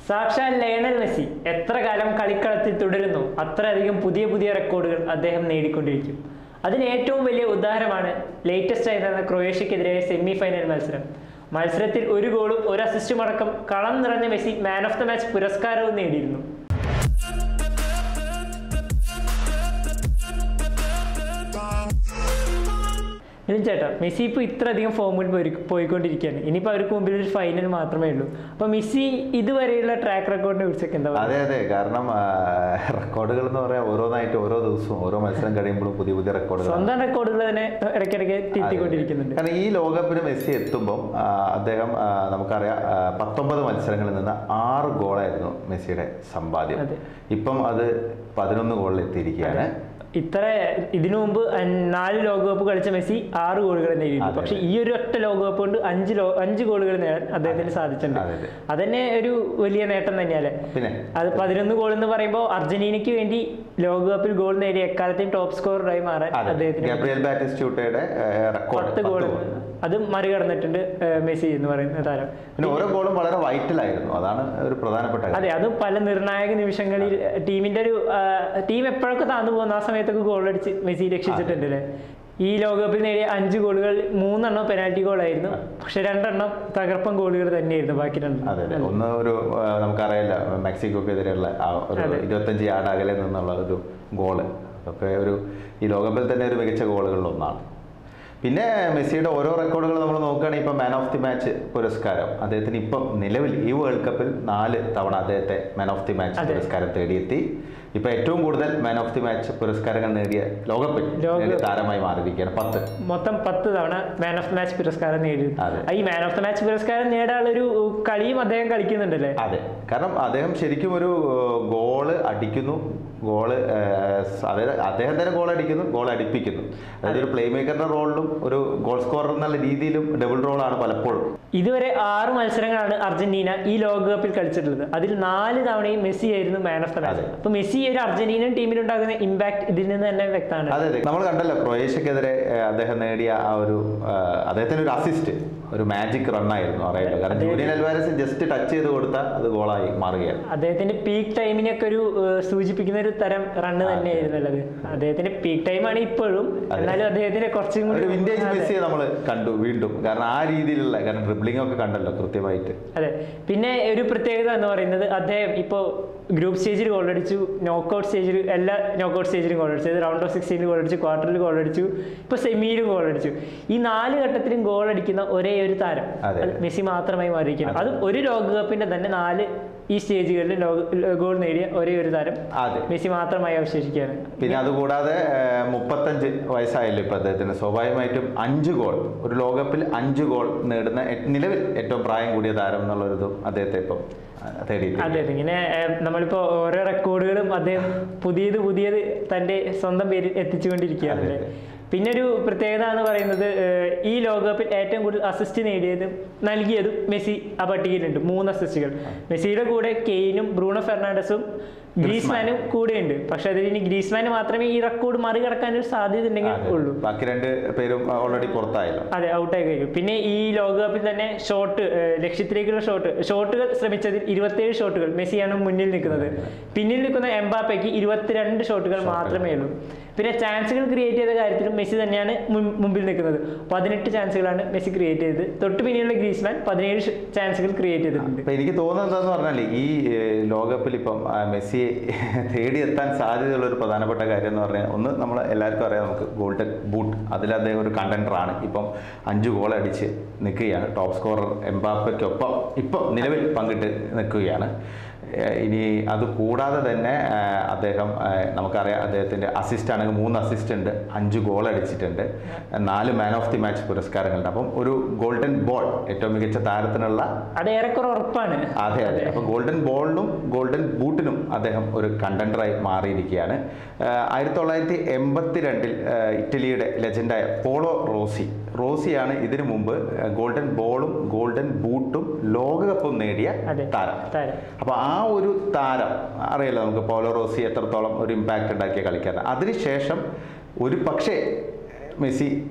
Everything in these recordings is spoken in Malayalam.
സാക്ഷാൽ ലയണൽ മെസ്സി എത്ര കാലം കളിക്കളത്തിൽ തുടരുന്നു അത്രയധികം പുതിയ പുതിയ റെക്കോർഡുകൾ അദ്ദേഹം നേടിക്കൊണ്ടിരിക്കും അതിന് ഏറ്റവും വലിയ ഉദാഹരണമാണ് ലേറ്റസ്റ്റ് ആയി നടന്ന ക്രൊയേഷ്യക്കെതിരായ സെമി ഫൈനൽ മത്സരം മത്സരത്തിൽ ഒരു ഗോളും ഒരു അസിസ്റ്റും അടക്കം കളം നിറഞ്ഞ Messi man of the match പുരസ്കാരവും നേടിയിരുന്നു ഇനി ചേട്ടാ മെസ്സി ഇപ്പോൾ ഇത്രയധികം ഫോമിൽ പോയി പോയിക്കൊണ്ടിരിക്കുകയാണ് ഇനിയിപ്പോൾ അവർക്ക് മുമ്പിൽ ഒരു ഫൈനൽ മാത്രമേ ഉള്ളൂ അപ്പോൾ മെസ്സി ഇതുവരെയുള്ള ട്രാക്ക് റെക്കോർഡിനെ കുറിച്ചൊക്കെ എന്താ പറയുക അതെ അതെ കാരണം റെക്കോർഡുകൾ എന്ന് പറയാൻ ഓരോന്നായിട്ട് ഓരോ ദിവസവും ഓരോ മത്സരം കഴിയുമ്പോഴും പുതിയ പുതിയ റെക്കോർഡുകൾ സ്വന്തം റെക്കോർഡുകൾ തന്നെ ഇടയ്ക്കിടയ്ക്ക് തിരുത്തിക്കൊണ്ടിരിക്കുന്നുണ്ട് കാരണം ഈ ലോകകപ്പിന് മെസ്സി എത്തുമ്പം ആ, അദ്ദേഹം ആ, നമുക്കറിയാം ആ, പത്തൊമ്പത് മത്സരങ്ങളിൽ നിന്ന് ആറ് ഗോളായിരുന്നു മെസ്സിയുടെ സമ്പാദ്യം അതെ. ഇപ്പം അത് പതിനൊന്ന് ഗോളിൽ എത്തിയിരിക്കുകയാണ് ഇത്ര ഇതിനു മുമ്പ് അൻ- നാല് ലോകകപ്പ് കളിച്ച മെസ്സി ആറ് ഗോളുകൾ നേടിയിട്ടുണ്ട് അതെ, പക്ഷെ ഈ ഒരു ഒറ്റ ലോകകപ്പ് കൊണ്ട് അഞ്ച് ലോ അഞ്ച് ഗോളുകൾ നേടാൻ അദ്ദേഹത്തിന് സാധിച്ചിട്ടുണ്ട് അതെ, അതെ. അതന്നെ ഒരു വലിയ നേട്ടം തന്നെയല്ലേ പിന്നെ അത് പതിനൊന്ന് ഗോൾ എന്ന് പറയുമ്പോൾ അർജന്റീനയ്ക്ക് വേണ്ടി ലോകകപ്പിൽ ഗോൾ നേടിയ എക്കാലത്തെയും ടോപ്പ് സ്കോററായി മാറാൻ അതെ അദ്ദേഹത്തിന് ഗാബ്രിയൽ ബാറ്റിസ്റ്റ്യൂട്ടയുടെ റെക്കോർഡ് പത്ത് ഗോൾ അത് മറികടന്നിട്ടുണ്ട് ഏഹ്, മെസ്സി എന്ന് പറയുന്ന താരം പിന്നെ ഓരോ ഗോളും വളരെ വൈറ്റലായിരുന്നു അതാണ് ഒരു പ്രധാനപ്പെട്ട കാര്യം അതെ അത് പല നിർണായക നിമിഷങ്ങളിൽ ടീമിന്റെ ഒരു ടീം എപ്പോഴൊക്കെ താന്നു പോകുന്ന ആ സമയത്തൊക്കെ ഗോൾ അടിച്ച് മെസ്സി രക്ഷിച്ചിട്ടുണ്ട് അല്ലേ ഈ ലോകകപ്പിൽ നേടിയ അഞ്ച് ഗോളുകൾ മൂന്നെണ്ണം പെനാൽറ്റി ഗോളായിരുന്നു പക്ഷെ രണ്ടെണ്ണം തകർപ്പൻ ഗോളുകൾ തന്നെയായിരുന്നു ബാക്കി അതെ അതെ രണ്ടെണ്ണം ഒന്ന് ഒരു ആ, നമുക്കറിയില്ല മെക്സിക്കോക്കെതിരെയുള്ള ആ ഒരു അതെ. ഇരുപത്തഞ്ച് യാർഡ് അകലെ നിന്നുള്ള ഒരു ഗോള് അതൊക്കെ ഒരു ഈ ലോകകപ്പിൽ തന്നെ ഒരു മികച്ച ഗോളുകളിൽ ഒന്നാണ് പിന്നെ മെസ്സിയുടെ ഓരോ റെക്കോർഡുകൾ നമ്മൾ നോക്കുകയാണെങ്കിൽ ഇപ്പം മാൻ ഓഫ് ദി മാച്ച് പുരസ്കാരം അദ്ദേഹത്തിന് ഇപ്പം നിലവിൽ ഈ വേൾഡ് കപ്പിൽ നാല് തവണ അദ്ദേഹത്തെ മാൻ ഓഫ് ദി മാച്ച് അതെ. പുരസ്കാരം തേടിയെത്തി ഇപ്പം ഏറ്റവും കൂടുതൽ മാൻ ഓഫ് ദി മാച്ച് പുരസ്കാരങ്ങൾ നേടിയ ലോകകപ്പിൽ ലോക- നേടിയ താരമായി മാറിയിരിക്കുകയാണ് പത്ത് മൊത്തം പത്ത് തവണ മാൻ ഓഫ് മാച്ച് പുരസ്കാരം നേടി അതെ. ഈ മാൻ ഓഫ് ദ മാച്ച് പുരസ്കാരം നേടാനുള്ളൊരു കളിയും അദ്ദേഹം കളിക്കുന്നുണ്ടല്ലേ അതെ കാരണം അദ്ദേഹം ശരിക്കും ഒരു ഏഹ്, ഗോള് അടിക്കുന്നു ഗോള് ഏഹ്, സ- അതായത് അദ്ദേഹം തന്നെ ഗോൾ അടിക്കുന്നു ഗോൾ അടിപ്പിക്കുന്നു അതായത് ഒരു പ്ലേ മേക്കറിന്റെ റോളിലും ഒരു ഗോൾ സ്കോറർ എന്നുള്ള രീതിയിലും ഡബിൾ റോളാണ് പലപ്പോഴും ഇതുവരെ ആറ് മത്സരങ്ങളാണ് അർജന്റീന ഈ ലോകകപ്പിൽ കളിച്ചിട്ടുള്ളത് അതിൽ നാല് തവണയും മെസ്സി ആയിരുന്നു മാൻ ഓഫ് ദ മാച്ച് അതെ. അപ്പൊ മെസ്സി ഒരു അർജന്റീനൻ ടീമിലുണ്ടാകുന്ന ഇമ്പാക്ട് ഇതിൽ നിന്ന് തന്നെ വ്യക്തമാണ് അതെ അതെ നമ്മൾ കണ്ടല്ലോ ക്രൊയേഷ്യക്കെതിരെ ഏഹ്, അദ്ദേഹം നേടിയ ആ ഒരു ഏഹ്, അദ്ദേഹത്തിന് ഒരു അസിസ്റ്റ് ഒരു മാജിക് റണ്ണായിരുന്നു അറിയുന്നത് കാരണം ജൂലിയൻ അൽവാരസ് ജസ്റ്റ് ടച്ച് ചെയ്ത് കൊടുത്താൽ അത് ഗോളായി മാറുകയാണ് അദ്ദേഹത്തിന്റെ പീക്ക് ടൈമിനൊക്കെ ഒരു ഏഹ്, സൂചിപ്പിക്കുന്ന ഒരു തരം റണ്ണ് അതെ. തന്നെയായിരുന്നു ഉള്ളത് അദ്ദേഹത്തിന്റെ പീക്ക് ടൈമാണ് ഇപ്പോഴും അതെ. എന്നാലും അദ്ദേഹത്തിന്റെ കുറച്ചും കൂടി ഒരു വിന്റേജ് അതെ. മെസ്സിയെ നമ്മൾ കണ്ടു വീണ്ടും കാരണം ആ രീതിയിലുള്ള കാരണം ഡ്രിബ്ലിംഗ് ഒക്കെ കണ്ടല്ലോ കൃത്യമായിട്ട് അതെ പിന്നെ ഒരു പ്രത്യേകത എന്ന് പറയുന്നത് അദ്ദേഹം ഇപ്പോൾ ഗ്രൂപ്പ് സ്റ്റേജിൽ ഗോൾ അടിച്ചു നോക്കൗട്ട് സ്റ്റേജിൽ എല്ലാ നോക്കൗട്ട് സ്റ്റേജിലും ഗോൾ അടിച്ചു റൗണ്ട് ഓഫ് സിക്സ്റ്റീനിൽ ഗോൾ അടിച്ചു ക്വാർട്ടറിൽ ഗോൾ അടിച്ചു ഇപ്പോൾ സെമിയിലും ഗോൾ അടിച്ചു ഈ നാല് ഘട്ടത്തിലും ഗോൾ അടിക്കുന്ന ഒരേ ഒരു താരം അതെ. അത് മെസ്സി മാത്രമായി മാറിയിരിക്കുന്നു അത് ഒരു ലോകകപ്പിന്റെ തന്നെ നാല് ഈ സ്റ്റേജുകളിൽ ലോക ഗോൾ നേടിയ ഒരേ ഒരു താരം അതെ മെസ്സി മാത്രമായി അവശേഷിക്കുകയാണ് പിന്നെ അതുകൂടാതെ ഏഹ്, മുപ്പത്തഞ്ച് വയസ്സായല്ലോ ഇപ്പൊ അദ്ദേഹത്തിന് സ്വാഭാവികമായിട്ടും അഞ്ച് ഗോൾ ഒരു ലോകകപ്പിൽ അഞ്ച് ഗോൾ നേടുന്ന എ- നിലവിൽ ഏറ്റവും പ്രായം കൂടിയ താരം എന്നുള്ളൊരിതും അദ്ദേഹത്തെ ഇപ്പം തേടിയിട്ടുണ്ട് അതെ അതെ ഇങ്ങനെ ഏഹ്, നമ്മളിപ്പോ ഓരോ റെക്കോർഡുകളും അദ്ദേഹം പുതിയത് പുതിയത് തന്റെ സ്വന്തം പേരിൽ എത്തിച്ചുകൊണ്ടിരിക്കുകയാണ് അതെ, അല്ലേ പിന്നെ ഒരു പ്രത്യേകത എന്ന് പറയുന്നത് ഏഹ്, ഈ ലോകകപ്പിൽ ഏറ്റവും കൂടുതൽ അസിസ്റ്റ് നേടിയതും നൽകിയതും മെസ്സി ആ പട്ടികയിലുണ്ട് മൂന്ന് അസിസ്റ്റുകൾ മെസ്സിയുടെ കൂടെ കെയ്നും ബ്രൂണോ ഫെർണാണ്ടസും ഗ്രീസ്മാനും കൂടെയുണ്ട് പക്ഷെ അതിൽ ഇനി ഗ്രീസ്മാന് മാത്രമേ ഈ റെക്കോർഡ് മറികടക്കാൻ ഒരു സാധ്യത ഉണ്ടെങ്കിൽ അതെ. ഉള്ളൂ ബാക്കി രണ്ട് പേരും ഓൾറെഡി പുറത്തായല്ലോ അതെ ഔട്ടായി കഴിഞ്ഞു പിന്നെ ഈ ലോകകപ്പിൽ തന്നെ ഷോട്ട് ലക്ഷ്യത്തിലേക്കുള്ള ഷോട്ട് ഷോട്ടുകൾ ശ്രമിച്ചതിൽ ഇരുപത്തേഴ് ഷോട്ടുകൾ മെസ്സിയാണ് മുന്നിൽ നിൽക്കുന്നത് പിന്നിൽ നിൽക്കുന്ന എംബാപ്പയ്ക്ക് ഇരുപത്തിരണ്ട് ഷോട്ടുകൾ മാത്രമേ ഉള്ളൂ പിന്നെ ചാൻസുകൾ ക്രിയേറ്റ് ചെയ്ത കാര്യത്തിലും മെസ്സി തന്നെയാണ് മുൻ- മുമ്പിൽ നിൽക്കുന്നത് പതിനെട്ട് ചാൻസുകളാണ് മെസ്സി ക്രിയേറ്റ് ചെയ്തത് തൊട്ട് പിന്നിലുള്ള ഗ്രീസ്മാൻ പതിനേഴ് ചാൻസുകൾ ക്രിയേറ്റ് ചെയ്തിട്ടുണ്ട് അപ്പൊ എനിക്ക് തോന്നുന്നത് എന്താന്ന് പറഞ്ഞാൽ ഈ ഏഹ്, ലോകകപ്പിൽ ഇപ്പം ആ, മെസ്സിയെ തേടിയെത്താൻ സാധ്യതയുള്ള ഒരു പ്രധാനപ്പെട്ട കാര്യം എന്ന് പറഞ്ഞാൽ ഒന്ന് നമ്മൾ എല്ലാവർക്കും അറിയാം നമുക്ക് ഗോൾഡൻ ബൂട്ട് അതിൽ അദ്ദേഹം ഒരു കണ്ടന്ററാണ് ഇപ്പം അഞ്ച് ഗോൾ അടിച്ച് നിൽക്കുകയാണ് ടോപ്പ് സ്കോറർ എംബാപ്പയ്ക്കൊപ്പം ഇപ്പം നിലവിൽ പങ്കിട്ട് നിൽക്കുകയാണ് ഏഹ്, ഇനി അത് കൂടാതെ തന്നെ ആഹ്, അദ്ദേഹം ആഹ്, നമുക്കറിയാം അദ്ദേഹത്തിൻ്റെ അസിസ്റ്റ് ആണെങ്കിൽ മൂന്ന് അസിസ്റ്റ് ഉണ്ട് അഞ്ച് ഗോൾ അടിച്ചിട്ടുണ്ട് നാല് മാൻ ഓഫ് ദി മാച്ച് പുരസ്കാരങ്ങളുണ്ട് അപ്പം ഒരു ഗോൾഡൻ ബോൾ ഏറ്റവും മികച്ച താരത്തിനുള്ള അത് ഏറെക്കുറെ ഉറപ്പാണ് അതെ അതെ അപ്പൊ ഗോൾഡൻ ബോളിനും ഗോൾഡൻ ബൂട്ടിനും അദ്ദേഹം ഒരു കണ്ടന്ററായി മാറിയിരിക്കുകയാണ് ആഹ് ആയിരത്തി തൊള്ളായിരത്തി എൺപത്തി രണ്ടിൽ ഇറ്റലിയുടെ ലെജൻഡായ പോളോ റോസി റോസിയാണ് ഇതിനു മുമ്പ് ആഹ് ഗോൾഡൻ ബോളും ഗോൾഡൻ ബൂട്ടും ലോകകപ്പും നേടിയ അതെ. താരം താരം അപ്പൊ ആ ഒരു താരം അറിയാലോ നമുക്ക് പോളോ റോസി എത്രത്തോളം ഒരു ഇമ്പാക്റ്റ് ഉണ്ടാക്കിയ കളിക്കാരൻ അതിനുശേഷം ഒരു പക്ഷേ മെസ്സി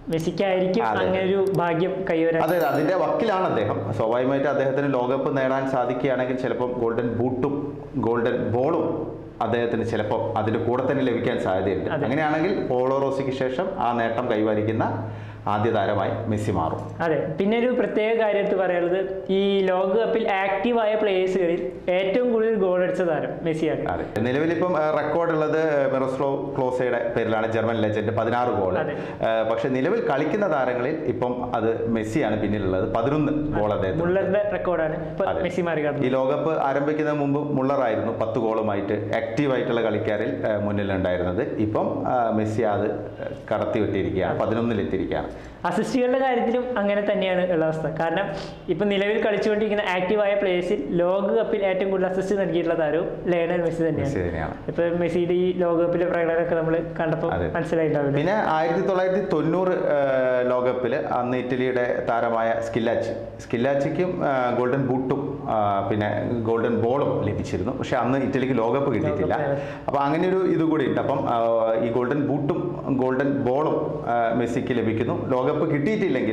മെസ്സിക്കായിരിക്കും അതെ. അങ്ങനെ ഒരു ഭാഗ്യം കൈവരാൻ അതെ അതിന്റെ വക്കിലാണ് അദ്ദേഹം സ്വാഭാവികമായിട്ട് അദ്ദേഹത്തിന് ലോകകപ്പ് നേടാൻ സാധിക്കുകയാണെങ്കിൽ ചിലപ്പം ഗോൾഡൻ ബൂട്ടും ഗോൾഡൻ ബോളും അദ്ദേഹത്തിന് ചിലപ്പോൾ അതിന്റെ കൂടെ തന്നെ ലഭിക്കാൻ സാധ്യതയുണ്ട് അതെ. അങ്ങനെയാണെങ്കിൽ പോളോ റോസിക്ക് ശേഷം ആ നേട്ടം കൈവരിക്കുന്ന ആദ്യ താരമായി മെസ്സി മാറും അതെ പിന്നെ ഒരു പ്രത്യേക കാര്യം എടുത്ത് പറയാനുള്ളത് ഈ ലോകകപ്പിൽ ആക്റ്റീവായ പ്ലേയേഴ്സുകളിൽ ഏറ്റവും കൂടുതൽ ഗോൾ അടിച്ച താരം മെസ്സിയാണ് അതെ നിലവിലിപ്പം റെക്കോർഡ് ഉള്ളത് മിറസ്ലോ ക്ലോസയുടെ പേരിലാണ് ജർമ്മൻ ലെജൻഡ് പതിനാറ് ഗോൾ അതെ. പക്ഷെ നിലവിൽ കളിക്കുന്ന താരങ്ങളിൽ ഇപ്പം അത് മെസ്സിയാണ് പിന്നിലുള്ളത് പതിനൊന്ന് ഗോൾ അദ്ദേഹത്തിന് മുള്ളറിന്റെ റെക്കോർഡാണ് ഇപ്പൊ അതെ. മെസ്സി ഈ മറികടന്നത് ലോകകപ്പ് ആരംഭിക്കുന്നതിന് മുമ്പ് മുള്ളറായിരുന്നു പത്ത് ഗോളുമായിട്ട് ആക്റ്റീവ് ആയിട്ടുള്ള കളിക്കാരിൽ ആ, മുന്നിലുണ്ടായിരുന്നത് ഇപ്പം ആ, മെസ്സി അത് കടത്തി വിട്ടിരിക്കുകയാണ് പതിനൊന്നിലെത്തിയിരിക്കുകയാണ് അസിസ്റ്റുകളുടെ കാര്യത്തിലും അങ്ങനെ തന്നെയാണ് ഉള്ള അവസ്ഥ കാരണം ഇപ്പൊ നിലവിൽ കളിച്ചുകൊണ്ടിരിക്കുന്ന ആക്റ്റീവായ പ്ലേയേഴ്സിൽ ലോകകപ്പിൽ ഏറ്റവും കൂടുതൽ അസിസ്റ്റ് നൽകിയിട്ടുള്ള താരവും ലയണൽ മെസ്സി മെസ്സി തന്നെയാണ് തന്നെയാണ് ഇപ്പൊ മെസ്സിയുടെ ഈ ലോകകപ്പിലെ പ്രകടനമൊക്കെ നമ്മൾ കണ്ടപ്പോൾ അതെ. മനസ്സിലായിട്ടുണ്ടാവില്ല പിന്നെ ആയിരത്തി തൊള്ളായിരത്തി തൊണ്ണൂറ് ലോകകപ്പിൽ അന്ന് ഇറ്റലിയുടെ താരമായ സ്കില്ലാച്ചി സ്കില്ലാച്ചിക്കും ആ, ഗോൾഡൻ ബൂട്ടും ആ, പിന്നെ ഗോൾഡൻ ബോളും ലഭിച്ചിരുന്നു പക്ഷെ അന്ന് ഇറ്റലിക്ക് ലോകകപ്പ് കിട്ടിയിട്ടില്ല ലോകകപ്പ്. അപ്പോൾ അങ്ങനെ ഒരു ഇത് കൂടി ഉണ്ട് അപ്പം ആ, ഈ ഗോൾഡൻ ബൂട്ടും ഗോൾഡൻ ബോളും ആ, മെസ്സിക്ക് ലഭിക്കുന്നു ലോകകപ്പ് കിട്ടിയിട്ടില്ലെങ്കിൽ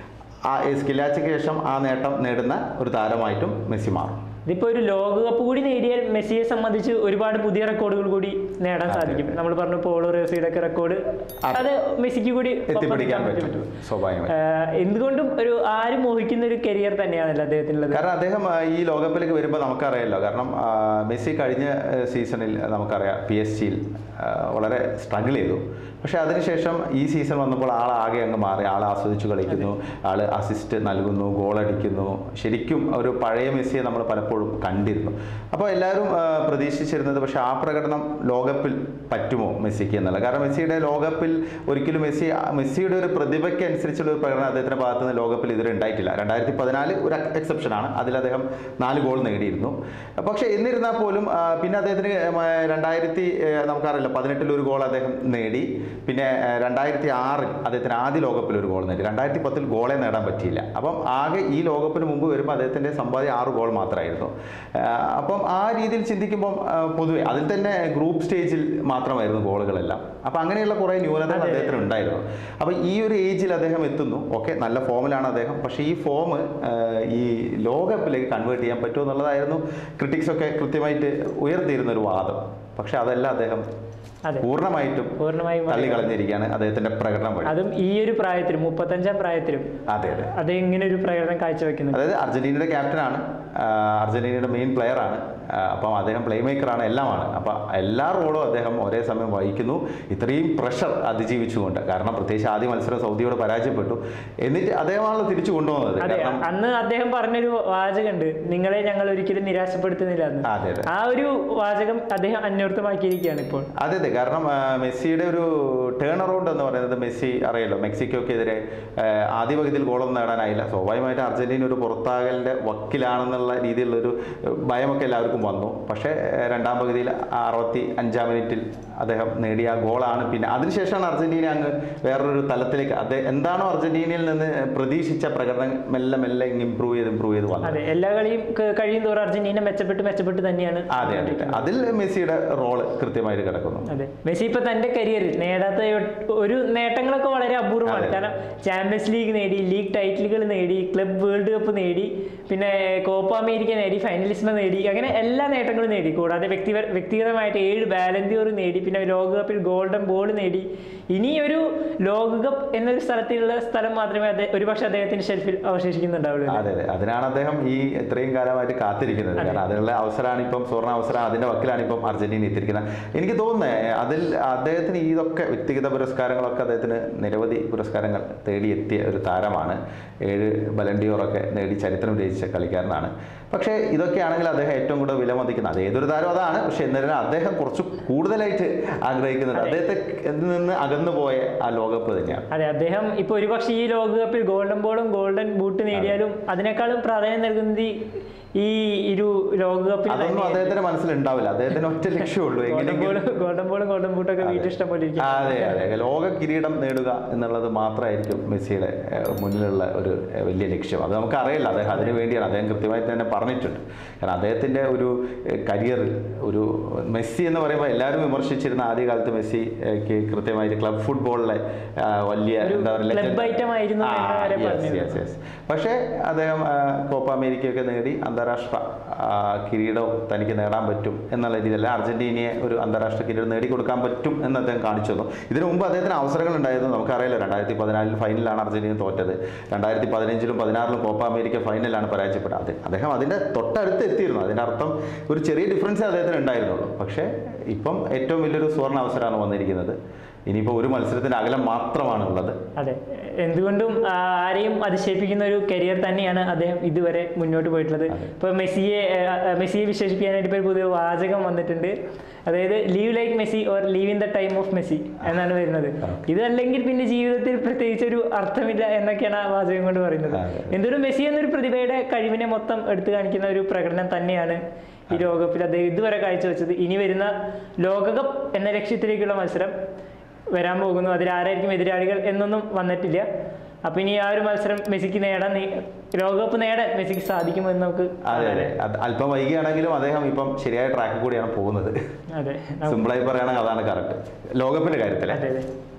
ആ സ്കില്ലാച്ചിക്ക് ശേഷം ആ നേട്ടം നേടുന്ന ഒരു താരമായിട്ടും മെസ്സി മാറും ഇതിപ്പോ ഒരു ലോകകപ്പ് കൂടി നേടിയാൽ മെസ്സിയെ സംബന്ധിച്ച് ഒരുപാട് പുതിയ റെക്കോർഡുകൾ കൂടി നേടാൻ അതെ. സാധിക്കും നമ്മൾ പറഞ്ഞു പോളോ റേസിയുടെ ഒക്കെ റെക്കോർഡ് അതെ. അത് മെസ്സിക്ക് കൂടി എത്തിപ്പിടിക്കാൻ ഒപ്പം പറ്റും സ്വാഭാവികമായി ആഹ് എന്തുകൊണ്ടും ഒരു ആരും മോഹിക്കുന്ന ഒരു കരിയർ തന്നെയാണല്ലോ അദ്ദേഹത്തിനുള്ളത് കാരണം അദ്ദേഹം ആ, ഈ ലോകകപ്പിലേക്ക് വരുമ്പോൾ നമുക്കറിയാലോ കാരണം ആ, മെസ്സി കഴിഞ്ഞ ആ, സീസണിൽ നമുക്കറിയാം പി എസ് ജിയിൽ വളരെ സ്ട്രഗിൾ ചെയ്തു പക്ഷെ അതിനുശേഷം ഈ സീസൺ വന്നപ്പോൾ ആൾ ആകെ അങ്ങ് മാറി ആൾ ആസ്വദിച്ചു കളിക്കുന്നു ആൾ അസിസ്റ്റ് നൽകുന്നു ഗോൾ അടിക്കുന്നു ശരിക്കും ഒരു പഴയ മെസ്സിയെ നമ്മൾ പലപ്പോഴും കണ്ടിരുന്നു അപ്പോൾ എല്ലാവരും ആ, പ്രതീക്ഷിച്ചിരുന്നത് പക്ഷെ ആ പ്രകടനം ലോകകപ്പിൽ പറ്റുമോ മെസ്സിക്ക് എന്നുള്ള കാരണം മെസ്സിയുടെ ലോകകപ്പിൽ ഒരിക്കലും മെസ്സി മെസ്സിയുടെ ഒരു പ്രതിഭയ്ക്ക് അനുസരിച്ചുള്ള ഒരു പ്രകടനം അദ്ദേഹത്തിന്റെ ഭാഗത്ത് നിന്ന് ലോകകപ്പിൽ ഇതുവരെ ഉണ്ടായിട്ടില്ല രണ്ടായിരത്തി പതിനാല് ഒരു എക്സെപ്ഷൻ ആണ് അതിൽ അദ്ദേഹം നാല് ഗോൾ നേടിയിരുന്നു പക്ഷേ എന്നിരുന്നാൽ പോലും ആ, പിന്നെ അദ്ദേഹത്തിന് രണ്ടായിരത്തി നമുക്കറിയില്ല പതിനെട്ടിൽ ഒരു ഗോൾ അദ്ദേഹം നേടി പിന്നെ ആ, രണ്ടായിരത്തി ആറിൽ അദ്ദേഹത്തിന് ആദ്യ ലോകകപ്പിൽ ഒരു ഗോൾ നേടി രണ്ടായിരത്തി പത്തിൽ ഗോളെ നേടാൻ പറ്റിയില്ല അപ്പം ആകെ ഈ ലോകകപ്പിന് മുമ്പ് വരുമ്പോൾ അദ്ദേഹത്തിന്റെ സമ്പാദ്യം ആറ് ഗോൾ മാത്രമായിരുന്നു ആ, അപ്പം ആ രീതിയിൽ ചിന്തിക്കുമ്പം ആ, പൊതുവെ അതിൽ തന്നെ ഗ്രൂപ്പ് സ്റ്റേജിൽ മാത്രമായിരുന്നു ഗോളുകളെല്ലാം അപ്പം അങ്ങനെയുള്ള കുറേ ന്യൂനതകൾ അതെ. അദ്ദേഹത്തിന് ഉണ്ടായിരുന്നു അപ്പം ഈ ഒരു ഏജിൽ അദ്ദേഹം എത്തുന്നു ഓക്കെ നല്ല ഫോമിലാണ് അദ്ദേഹം പക്ഷേ ഈ ഫോം ഈ ലോകകപ്പിലേക്ക് കൺവേർട്ട് ചെയ്യാൻ പറ്റുമോ എന്നുള്ളതായിരുന്നു ക്രിട്ടിക്സ് ഒക്കെ കൃത്യമായിട്ട് ഉയർത്തിയിരുന്ന ഒരു വാദം പക്ഷെ അതല്ല അദ്ദേഹം അതെ പൂർണ്ണമായിട്ടും പൂർണ്ണമായും തള്ളി കളഞ്ഞിരിക്കുകയാണ് അദ്ദേഹത്തിന്റെ പ്രകടനം വഴി അതും ഈ ഒരു പ്രായത്തിലും മുപ്പത്തഞ്ചാം പ്രായത്തിലും അതെ അതെ അദ്ദേഹം ഇങ്ങനെ ഒരു പ്രകടനം കാഴ്ചവെക്കുന്നത് അതായത് അർജന്റീനയുടെ ക്യാപ്റ്റനാണ് ആ, അർജന്റീനയുടെ മെയിൻ പ്ലെയർ ആണ് ആ, അപ്പം അദ്ദേഹം പ്ലേ മേക്കറാണ് എല്ലാമാണ് അപ്പം എല്ലാ റോളും അദ്ദേഹം ഒരേ സമയം വഹിക്കുന്നു ഇത്രയും പ്രഷർ അതിജീവിച്ചുകൊണ്ട് കാരണം പ്രത്യേകിച്ച് ആദ്യ മത്സരം സൗദിയോട് പരാജയപ്പെട്ടു എന്നിട്ട് അദ്ദേഹമാണല്ലോ തിരിച്ചു കൊണ്ടുപോകുന്നത് അതെ കാരണം അന്ന് അദ്ദേഹം പറഞ്ഞൊരു വാചകമുണ്ട് നിങ്ങളെ ഞങ്ങൾ ഒരിക്കലും നിരാശപ്പെടുത്തുന്നില്ല എന്ന് അതെ അതെ ആ ഒരു വാചകം അദ്ദേഹം അന്വർത്ഥമാക്കിയിരിക്കുകയാണ് ഇപ്പോൾ അതെ അതെ കാരണം ആ, മെസ്സിയുടെ ഒരു ടേൺ അറൗണ്ട് എന്ന് പറയുന്നത് മെസ്സി അറിയാലോ മെക്സിക്കോക്കെതിരെ ആ, ആദ്യ പകുതിയിൽ ഗോളൊന്നും നേടാനായില്ല സ്വാഭാവികമായിട്ട് അർജന്റീന ഒരു പുറത്താകലിന്റെ വക്കിലാണെന്നുള്ള രീതിയിലുള്ള ഒരു ഭയമൊക്കെ എല്ലാവർക്കും വന്നു പക്ഷേ ആ, രണ്ടാം പകുതിയിൽ അറുപത്തി അഞ്ചാം മിനിറ്റിൽ അദ്ദേഹം നേടിയ ആ ഗോളാണ് പിന്നെ അതിനുശേഷമാണ് അർജന്റീന അങ്ങ് വേറൊരു തലത്തിലേക്ക് അദ്ദേഹം എന്താണോ അർജന്റീനയിൽ നിന്ന് പ്രതീക്ഷിച്ച പ്രകടനം മെല്ലെ മെല്ലെ ഇമ്പ്രൂവ് ചെയ്ത് ഇമ്പ്രൂവ് ചെയ്ത് വന്നത് അതെ എല്ലാ കളിയും ക- കഴിയും തോറും അർജന്റീന മെച്ചപ്പെട്ട് മെച്ചപ്പെട്ട് തന്നെയാണ് അതെ അതെ അതിൽ മെസ്സിയുടെ റോള് കൃത്യമായിട്ട് കിടക്കുന്നു അതെ മെസ്സി ഇപ്പൊ തന്റെ കരിയറിൽ നേടാത്ത ഒ- ഒരു നേട്ടങ്ങളൊക്കെ വളരെ അപൂർവമാണ് അതെ. കാരണം ചാമ്പ്യൻസ് ലീഗ് നേടി ലീഗ് ടൈറ്റിലുകൾ നേടി ക്ലബ് വേൾഡ് കപ്പ് നേടി പിന്നെ കോപ്പ അമേരിക്ക നേടി ഫൈനലിസ്മ നേടി അങ്ങനെ എല്ലാ നേട്ടങ്ങളും നേടി കൂടാതെ വ്യക്തി വ്യക്തിഗതമായിട്ട് ഏഴ് ബാലന്തിയോർ നേടി പിന്നെ ലോകകപ്പിൽ ഗോൾഡൻ ബോൾ നേടി ഇനി ഒരു ലോകകപ്പ് എന്നൊരു സ്ഥലത്തിലുള്ള സ്ഥലം മാത്രമേ അദ്ദേഹം ഒരുപക്ഷെ അദ്ദേഹത്തിന്റെ ഷെൽഫിൽ അവശേഷിക്കുന്നുണ്ടാവുള്ളൂ അതെ അതെ അതിനാണ് അദ്ദേഹം ഈ ഇത്രയും കാലമായിട്ട് കാത്തിരിക്കുന്നത് കാരണം അതിനുള്ള അവസരമാണ് ഇപ്പം സുവർണ അവസരം അതിന്റെ വക്കിലാണ് ഇപ്പം അർജന്റീന എത്തിയിരിക്കുന്നത് എനിക്ക് തോന്നുന്നത് അതിൽ അദ്ദേഹത്തിന് ഇതൊക്കെ വ്യക്തിഗത പുരസ്കാരങ്ങളൊക്കെ അദ്ദേഹത്തിന് നിരവധി പുരസ്കാരങ്ങൾ തേടിയെത്തിയ ഒരു താരമാണ് ഏഴ് ബലണ്ടിയോറൊക്കെ നേടി ചരിത്രം രചിച്ച കളിക്കാരനാണ് പക്ഷേ ഇതൊക്കെയാണെങ്കിൽ അദ്ദേഹം ഏറ്റവും കൂടുതൽ വിലമതിക്കുന്നത് അത് ഏതൊരു താരം അതാണ് പക്ഷെ എന്നിരുന്നാൽ അദ്ദേഹം കുറച്ച് കൂടുതലായിട്ട് ആഗ്രഹിക്കുന്നത് അദ്ദേഹത്തെ നിന്ന് അകന്നു പോയ ആ ലോകകപ്പ് തന്നെയാണ് അതെ അദ്ദേഹം ഇപ്പൊ ഒരുപക്ഷെ ഈ ലോകകപ്പിൽ ഗോൾഡൻ ബോളും ഗോൾഡൻ ബൂട്ട് നേടിയാലും അതിനേക്കാളും പ്രാധാന്യം നൽകുന്നത് ഈ ഈ ഒരു ലോകകപ്പിൽ അതൊന്നും അദ്ദേഹത്തിന്റെ മനസ്സിലുണ്ടാവില്ല അദ്ദേഹത്തിന് ഒറ്റ ലക്ഷ്യമുള്ളൂ ഗോൾഡൻ എങ്ങനെയെങ്കിലും ബോളും ഗോൾഡൻ ബോളും ഗോൾഡൻ ബൂട്ടൊക്കെ വീട്ടിൽ ഇഷ്ടം പോലെ ഇരിക്കും അതെ അതെ ലോക കിരീടം നേടുക എന്നുള്ളത് മാത്രമായിരിക്കും മെസ്സിയുടെ ഏഹ്, മുന്നിലുള്ള ഒരു ഏഹ്, വലിയ ലക്ഷ്യം അത് നമുക്ക് അറിയില്ല അദ്ദേഹം അതിനു വേണ്ടിയാണ് അദ്ദേഹം കൃത്യമായി തന്നെ പറഞ്ഞിട്ടുണ്ട് കാരണം അദ്ദേഹത്തിന്റെ ഒരു കരിയറിൽ ഒരു മെസ്സി എന്ന് പറയുമ്പോൾ എല്ലാവരും വിമർശിച്ചിരുന്ന ആദ്യകാലത്ത് മെസ്സിക്ക് കൃത്യമായിട്ട് ക്ലബ് ഫുട്ബോളിലെ ആ, വലിയ ഒരു എന്താ പറയുക club item ആയിരുന്നു എന്ന് വരെ പറഞ്ഞിരുന്നു. പക്ഷേ അദ്ദേഹം ആ, കോപ്പ അമേരിക്കയൊക്കെ നേടി അന്താരാഷ്ട്ര ആ, കിരീടവും തനിക്ക് നേടാൻ പറ്റും എന്നുള്ള രീതിയിൽ അർജന്റീനയെ ഒരു അന്താരാഷ്ട്ര കിരീടം നേടിക്കൊടുക്കാൻ പറ്റും എന്ന് അദ്ദേഹം കാണിച്ചു തന്നു ഇതിനു മുമ്പ് അദ്ദേഹത്തിന് അവസരങ്ങൾ ഉണ്ടായിരുന്നു നമുക്കറിയില്ല രണ്ടായിരത്തി പതിനാലിൽ ഫൈനലാണ് അർജന്റീന തോറ്റത് രണ്ടായിരത്തി പതിനഞ്ചിലും പതിനാറിലും കോപ്പ അമേരിക്ക ഫൈനലാണ് പരാജയപ്പെട്ടത് അത് അദ്ദേഹം അതിൻ്റെ തൊട്ടടുത്ത് എത്തിയിരുന്നു അതിൻ്റെ അർത്ഥം ഒരു ചെറിയ ഡിഫറൻസ് അദ്ദേഹത്തിന് ഉണ്ടായിരുന്നുള്ളൂ പക്ഷേ ഇപ്പം ഏറ്റവും വലിയൊരു സുവർണ അവസരമാണ് വന്നിരിക്കുന്നത് ഇനിയിപ്പോൾ ഒരു മത്സരത്തിൻ്റെ അകലം മാത്രമാണ് ഉള്ളത് അതെ എന്തുകൊണ്ടും ആ, ആരെയും അതിശയിപ്പിക്കുന്ന ഒരു കരിയർ തന്നെയാണ് അദ്ദേഹം ഇതുവരെ മുന്നോട്ട് പോയിട്ടുള്ളത് ഇപ്പൊ മെസ്സിയെ ആ, മെസ്സിയെ വിശേഷിപ്പിക്കാനായിട്ട് ഇപ്പോൾ ഒരു പുതിയ വാചകം വന്നിട്ടുണ്ട് അതായത് leave like Messi or leave in the time of Messi എന്നാണ് വരുന്നത് ഇതല്ലെങ്കിൽ പിന്നെ ജീവിതത്തിൽ പ്രത്യേകിച്ച് ഒരു അർത്ഥമില്ല എന്നൊക്കെയാണ് ആ വാചകം കൊണ്ട് പറയുന്നത് അതെ. എന്തൊരു മെസ്സി എന്നൊരു പ്രതിഭയുടെ കഴിവിനെ മൊത്തം എടുത്തു കാണിക്കുന്ന ഒരു പ്രകടനം തന്നെയാണ് ഈ ലോകകപ്പിൽ അദ്ദേഹം ഇതുവരെ കാഴ്ചവെച്ചത് ഇനി വരുന്ന ലോകകപ്പ് എന്ന ലക്ഷ്യത്തിലേക്കുള്ള മത്സരം വരാൻ പോകുന്നു അതിൽ ആരായിരിക്കും എതിരാളികൾ എന്നൊന്നും വന്നിട്ടില്ല അപ്പൊ ഇനി ആ ഒരു മത്സരം മെസ്സിക്ക് നേടാൻ നീ- ലോകകപ്പ് നേടാൻ മെസ്സിക്ക് സാധിക്കുമെന്ന് നമുക്ക് അതെ അതെ അത് അല്പം വൈകിയാണെങ്കിലും അദ്ദേഹം ഇപ്പം ശരിയായ ട്രാക്കിൽ കൂടിയാണ് പോകുന്നത് അതെ സിമ്പിളായി പറയുകയാണെങ്കിൽ അതാണ് കറക്റ്റ് ലോകകപ്പിന്റെ കാര്യത്തിലെ അതെ അതെ